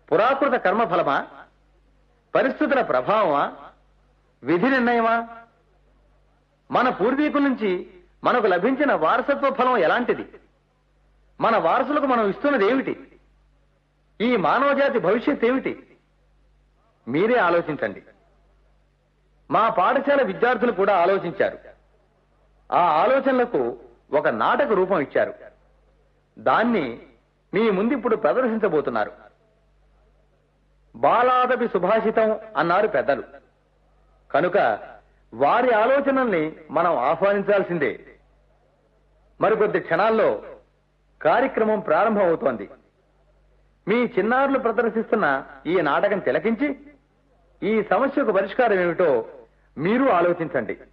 పురాకృత కర్మఫలమా పరిస్థితుల ప్రభావమా విధి నిర్ణయమా మన పూర్వీకుల నుంచి మనకు లభించిన వారసత్వ ఫలం ఎలాంటిది మన వారసులకు మనం ఇస్తున్నది ఏమిటి ఈ మానవజాతి భవిష్యత్ ఏమిటి మీరే ఆలోచించండి మా పాఠశాల విద్యార్థులు కూడా ఆలోచించారు ఆ ఆలోచనలకు ఒక నాటక రూపం ఇచ్చారు దాన్ని మీ ముందిప్పుడు ప్రదర్శించబోతున్నారు బాలాదపి సుభాషితం అన్నారు పెద్దలు కనుక వారి ఆలోచనల్ని మనం ఆహ్వానించాల్సిందే మరికొద్ది క్షణాల్లో కార్యక్రమం ప్రారంభమవుతోంది మీ చిన్నారులు ప్రదర్శిస్తున్న ఈ నాటకం తిలకించి ఈ సమస్యకు పరిష్కారం ఏమిటో మీరు ఆలోచించండి